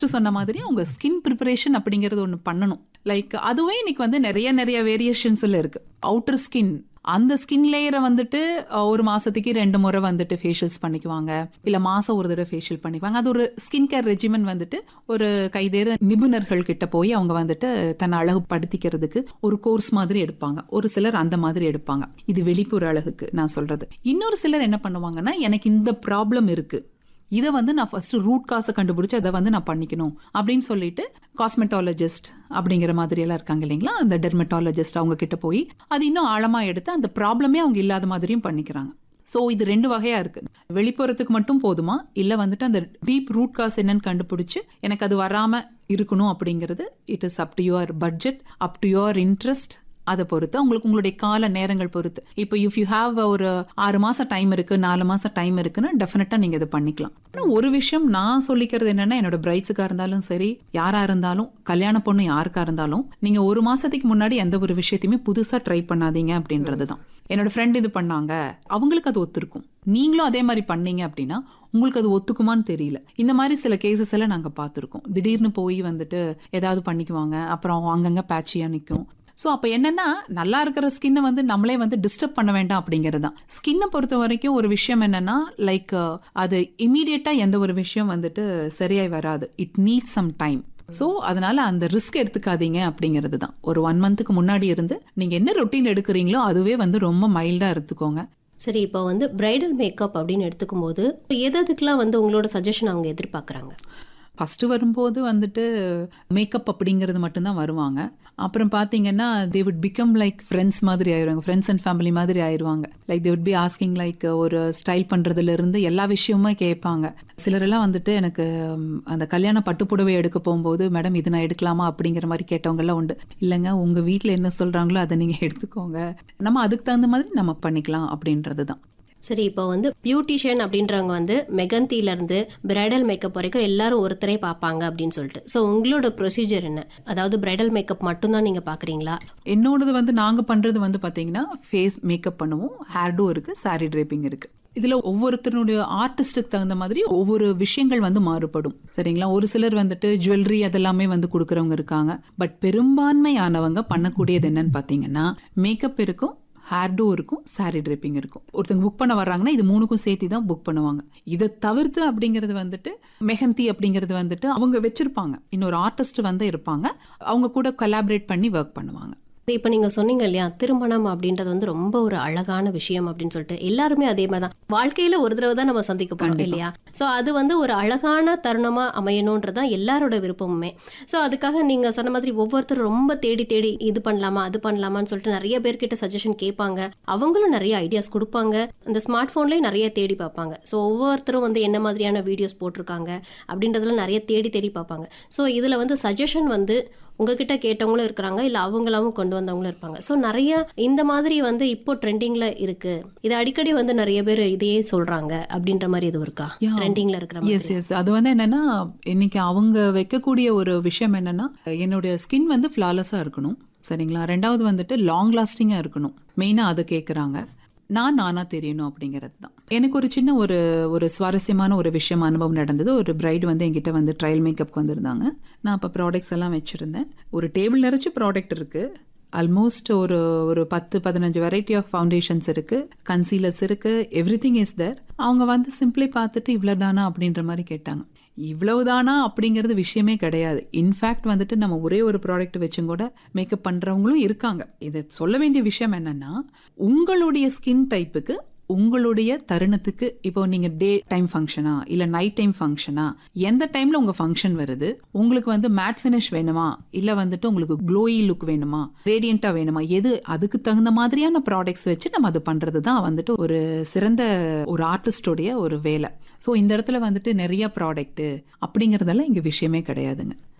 சொன்ன மாதிரி உங்க ஸ்கின் ப்ரிப்பரேஷன் அப்படிங்கிறது ஒன்று பண்ணணும் லைக் அதுவே இன்னைக்கு வந்து நிறைய நிறைய வேரியேஷன்ஸ்ல இருக்கு அவுட்டர் ஸ்கின் அந்த ஸ்கின் லேயரை வந்துட்டு அஹ், ஒரு மாசத்துக்கு ரெண்டு முறை வந்துட்டு ஃபேஷியல்ஸ் பண்ணிக்குவாங்க இல்ல மாசம் ஒரு தடவை ஃபேஷியல் பண்ணிக்குவாங்க அது ஒரு ஸ்கின் கேர் ரெஜிமெண்ட் வந்துட்டு ஒரு கைதேர் நிபுணர்கள் கிட்ட போய் அவங்க வந்துட்டு தன்னை அழகுபடுத்திக்கிறதுக்கு ஒரு கோர்ஸ் மாதிரி எடுப்பாங்க ஒரு சிலர் அந்த மாதிரி எடுப்பாங்க இது வெளிப்புற அழகுக்கு நான் சொல்றது இன்னொரு சிலர் என்ன பண்ணுவாங்கன்னா எனக்கு இந்த ப்ராப்ளம் இருக்கு இதை வந்து நான் ஃபர்ஸ்ட் ரூட் காசை கண்டுபிடிச்சு அதை வந்து நான் பண்ணிக்கணும் அப்படின்னு சொல்லிட்டு காஸ்மெட்டாலஜிஸ்ட் அப்படிங்கிற மாதிரி எல்லாம் இருக்காங்க இல்லைங்களா அந்த டெர்மட்டாலஜிஸ்ட் அவங்க கிட்ட போய் அது இன்னும் ஆழமா எடுத்து அந்த ப்ராப்ளமே அவங்க இல்லாத மாதிரியும் பண்ணிக்கிறாங்க ஸோ இது ரெண்டு வகையா இருக்கு வெளிப்புறத்துக்கு மட்டும் போதுமா இல்ல வந்துட்டு அந்த டீப் ரூட் காஸ் என்னன்னு கண்டுபிடிச்சு எனக்கு அது வராம இருக்கணும் அப்படிங்கிறது it is up to your budget up to your interest அதை பொறுத்து உங்களுக்கு உங்களுடைய கால நேரங்கள் பொறுத்து இப்போ இஃப் யூ ஹாவ் ஒரு ஆறு மாசம் டைம் இருக்கு நாலு மாசம் டைம் இருக்குன்னா டெஃபினட்டா நீங்க இதை பண்ணிக்கலாம் ஆனா ஒரு விஷயம் நான் சொல்லிக்கிறது என்னன்னா என்னோட பிரைட்ஸுக்கா இருந்தாலும் சரி யாரா இருந்தாலும் கல்யாண பொண்ணு யாருக்கா இருந்தாலும் நீங்க ஒரு மாசத்துக்கு முன்னாடி எந்த ஒரு விஷயத்தையுமே புதுசா ட்ரை பண்ணாதீங்க அப்படின்றது தான் என்னோட ஃப்ரெண்ட் இது பண்ணாங்க அவங்களுக்கு அது ஒத்துருக்கும் நீங்களும் அதே மாதிரி பண்ணீங்க அப்படின்னா உங்களுக்கு அது ஒத்துக்குமான்னு தெரியல இந்த மாதிரி சில கேசஸ் எல்லாம் நாங்க பார்த்துருக்கோம் திடீர்னு போய் வந்துட்டு ஏதாவது பண்ணிக்குவாங்க அப்புறம் அங்கங்க பேட்சியா நிற்கும் ஸோ அப்போ என்னன்னா நல்லா இருக்கிற ஸ்கின்னை வந்து நம்மளே வந்து டிஸ்டர்ப் பண்ண வேண்டாம் அப்படிங்கிறது தான் ஸ்கின்னை பொறுத்த வரைக்கும் ஒரு விஷயம் என்னன்னா லைக் அது இமீடியட்டாக எந்த ஒரு விஷயம் வந்துட்டு சரியாய் வராது it needs some time so அதனால அந்த ரிஸ்க் எடுத்துக்காதீங்க அப்படிங்கிறது தான் ஒரு ஒன் மந்த்துக்கு முன்னாடி இருந்து நீங்கள் என்ன ரொட்டீன் எடுக்கிறீங்களோ அதுவே வந்து ரொம்ப மைல்டாக எடுத்துக்கோங்க சரி இப்போ வந்து பிரைடல் மேக்கப் அப்படின்னு எடுத்துக்கும் போது எது எதுக்கெல்லாம் வந்து உங்களோட சஜஷன் அவங்க எதிர்பார்க்குறாங்க ஃபஸ்ட்டு வரும்போது வந்துட்டு மேக்கப் அப்படிங்கிறது மட்டும்தான் வருவாங்க அப்புறம் பார்த்தீங்கன்னா they would become like friends மாதிரி ஆயிடுவாங்க ஃப்ரெண்ட்ஸ் அண்ட் ஃபேமிலி மாதிரி ஆயிடுவாங்க like they would be asking like ஒரு ஸ்டைல் பண்ணுறதுலேருந்து எல்லா விஷயமுமே கேட்பாங்க சிலரெல்லாம் வந்துட்டு எனக்கு ம், அந்த கல்யாண பட்டுப்புடவை எடுக்க போகும்போது மேடம் இது நான் எடுக்கலாமா அப்படிங்கிற மாதிரி கேட்டவங்கெல்லாம் உண்டு இல்லைங்க உங்கள் வீட்டில் என்ன சொல்கிறாங்களோ அதை நீங்கள் எடுத்துக்கோங்க நம்ம அதுக்கு தகுந்த மாதிரி நம்ம பண்ணிக்கலாம் அப்படின்றது தான் சரி இப்போ வந்து பியூட்டிஷியன் அப்படின்றவங்க வந்து மெகந்தில இருந்து பிரைடல் மேக்கப் வரைக்கும் எல்லாரும் ஒருத்தரே பார்ப்பாங்க அப்படின்னு சொல்லிட்டு ஸோ உங்களோட ப்ரொசீஜர் என்ன அதாவது பிரைடல் மேக்கப் மட்டும்தான் நீங்க பாக்குறீங்களா என்னோடது வந்து நாங்கள் பண்ணுறது வந்து பார்த்தீங்கன்னா ஃபேஸ் மேக்கப் பண்ணுவோம் ஹேர்டும் இருக்குது saree draping இருக்குது இதில் ஒவ்வொருத்தருடைய ஆர்டிஸ்ட்டுக்கு தகுந்த மாதிரி ஒவ்வொரு விஷயங்கள் வந்து மாறுபடும் சரிங்களா ஒரு சிலர் வந்துட்டு ஜுவல்லரி அதெல்லாமே வந்து கொடுக்குறவங்க இருக்காங்க பட் பெரும்பான்மையானவங்க பண்ணக்கூடியது என்னன்னு பார்த்தீங்கன்னா மேக்கப் இருக்கும் ஹேர்டும் இருக்கும் saree draping இருக்கும் ஒருத்தவங்க புக் பண்ண வர்றாங்கன்னா இது மூணுக்கும் சேர்த்து தான் புக் பண்ணுவாங்க இதை தவிர்த்து அப்படிங்கிறது வந்துட்டு மெஹந்தி அப்படிங்கிறது வந்துட்டு அவங்க வச்சிருப்பாங்க இன்னொரு ஆர்டிஸ்ட் வந்து இருப்பாங்க அவங்க கூட கொலாபரேட் பண்ணி ஒர்க் பண்ணுவாங்க இப்போ நீங்க சொன்னீங்க இல்லையா திருமணம் அப்படின்றது வந்து ரொம்ப ஒரு அழகான விஷயம் அப்படின்னு சொல்லிட்டு எல்லாருமே அதே மாதிரி தான் வாழ்க்கையில ஒரு தடவை தான் நம்ம சந்திக்க போறோம் இல்லையா ஸோ அது வந்து ஒரு அழகான தருணமா அமையணுன்றதான் எல்லாரோட விருப்பமுமே ஸோ அதுக்காக நீங்க சொன்ன மாதிரி ஒவ்வொருத்தரும் ரொம்ப தேடி தேடி இது பண்ணலாமா அது பண்ணலாமான்னு சொல்லிட்டு நிறைய பேர்கிட்ட சஜஷன் கேட்பாங்க அவங்களும் நிறைய ஐடியாஸ் கொடுப்பாங்க அந்த ஸ்மார்ட் ஃபோன்லேயே நிறைய தேடி பார்ப்பாங்க ஸோ ஒவ்வொருத்தரும் வந்து என்ன மாதிரியான வீடியோஸ் போட்டிருக்காங்க அப்படின்றதுல நிறைய தேடி தேடி பார்ப்பாங்க ஸோ இதுல வந்து சஜஷன் வந்து உங்ககிட்ட கேட்டவங்களும் இருக்கிறாங்க இல்ல அவங்களாவும் கொண்டு வந்தவங்களும் இருப்பாங்க ஸோ நிறைய இந்த மாதிரி வந்து இப்போ ட்ரெண்டிங்ல இருக்கு இது அடிக்கடி வந்து நிறைய பேர் இதையே சொல்றாங்க அப்படின்ற மாதிரி இது இருக்கா Yeah. ட்ரெண்டிங்ல இருக்கிற மாதிரி எஸ் எஸ் அது வந்து என்னன்னா இன்னைக்கு அவங்க வைக்கக்கூடிய ஒரு விஷயம் என்னன்னா என்னுடைய ஸ்கின் வந்து ஃப்ளாலஸாக இருக்கணும் சரிங்களா ரெண்டாவது வந்துட்டு லாங் லாஸ்டிங்காக இருக்கணும் மெயினாக அதை கேட்குறாங்க நான் நானா தெரியணும் அப்படிங்கிறது தான் எனக்கு ஒரு சின்ன ஒரு ஒரு சுவாரஸ்யமான ஒரு விஷயம் அனுபவம் நடந்தது ஒரு பிரைடு வந்து என்கிட்ட வந்து ட்ரையல் மேக்கப்க்கு வந்திருந்தாங்க நான் அப்போ ப்ராடக்ட்ஸ் எல்லாம் வச்சுருந்தேன் ஒரு டேபிள் நிறைச்சு ப்ராடக்ட் இருக்குது ஆல்மோஸ்ட் ஒரு ஒரு பத்து பதினஞ்சு வெரைட்டி ஆஃப் ஃபவுண்டேஷன்ஸ் இருக்கு கன்சீலர்ஸ் இருக்கு எவ்ரி திங் இஸ் தேர் அவங்க வந்து சிம்பிளி பார்த்துட்டு இவ்வளவுதானா அப்படின்ற மாதிரி கேட்டாங்க இவ்வளவுதானா அப்படிங்கிறது விஷயமே கிடையாது இன்ஃபேக்ட் வந்துட்டு நம்ம ஒரே ஒரு ப்ராடக்ட் வச்சும் கூட மேக்கப் பண்றவங்களும் இருக்காங்க இது சொல்ல வேண்டிய விஷயம் என்னன்னா உங்களுடைய ஸ்கின் டைப்புக்கு உங்களுடைய தருணத்துக்கு இப்போ நீங்க டே டைம் ஃபங்க்ஷனா இல்ல நைட் டைம் ஃபங்க்ஷனா எந்த டைம்ல உங்க ஃபங்க்ஷன் வருது உங்களுக்கு வந்து மேட் ஃபினிஷ் வேணுமா இல்ல வந்துட்டு உங்களுக்கு க்ளோயி லுக் வேணுமா ரேடியண்டா வேணுமா எது அதுக்கு தகுந்த மாதிரியான ப்ராடக்ட்ஸ் வச்சு நம்ம அது பண்றது தான் வந்துட்டு ஒரு சிறந்த ஒரு ஆர்டிஸ்டோடைய ஒரு வேலை ஸோ இந்த இடத்துல வந்துட்டு நிறைய ப்ராடக்ட் அப்படிங்கறதெல்லாம் இங்க விஷயமே கிடையாதுங்க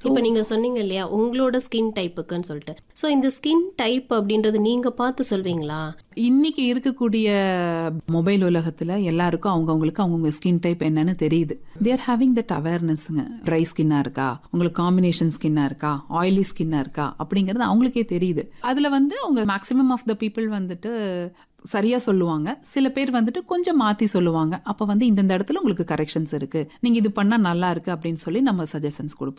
இப்போ நீங்க சொன்னீங்க இல்லையா உங்களோட ஸ்கின் டைப்புக்குன்னு சொல்லிட்டு ஸோ இந்த ஸ்கின் டைப் அப்படின்றது நீங்க பார்த்து சொல்வீங்களா இன்னைக்கு இருக்கக்கூடிய மொபைல் உலகத்துல எல்லாருக்கும் அவங்கவுங்களுக்கு அவங்கவுங்க ஸ்கின் டைப் என்னன்னு தெரியுது தேர் ஹேவிங் தட் அவேர்னஸ்ங்க ட்ரை ஸ்கின்னா இருக்கா உங்களுக்கு காம்பினேஷன் ஸ்கின்னா இருக்கா ஆயிலி ஸ்கின்னா இருக்கா அப்படிங்கிறது அவங்களுக்கே தெரியுது அதுல வந்து அவங்க மேக்ஸிமம் ஆஃப் த பீப்புள் வந்துட்டு சரியா சொல்லுவாங்க சில பேர் வந்துட்டு கொஞ்சம் மாத்தி சொல்லுவாங்க அப்ப வந்து இந்தந்த இடத்துல உங்களுக்கு கரெக்ஷன்ஸ் இருக்கு நீங்க இது பண்ணா நல்லா இருக்கு அப்படின்னு சொல்லி நம்ம சஜஷன்ஸ் கொடுப்போம்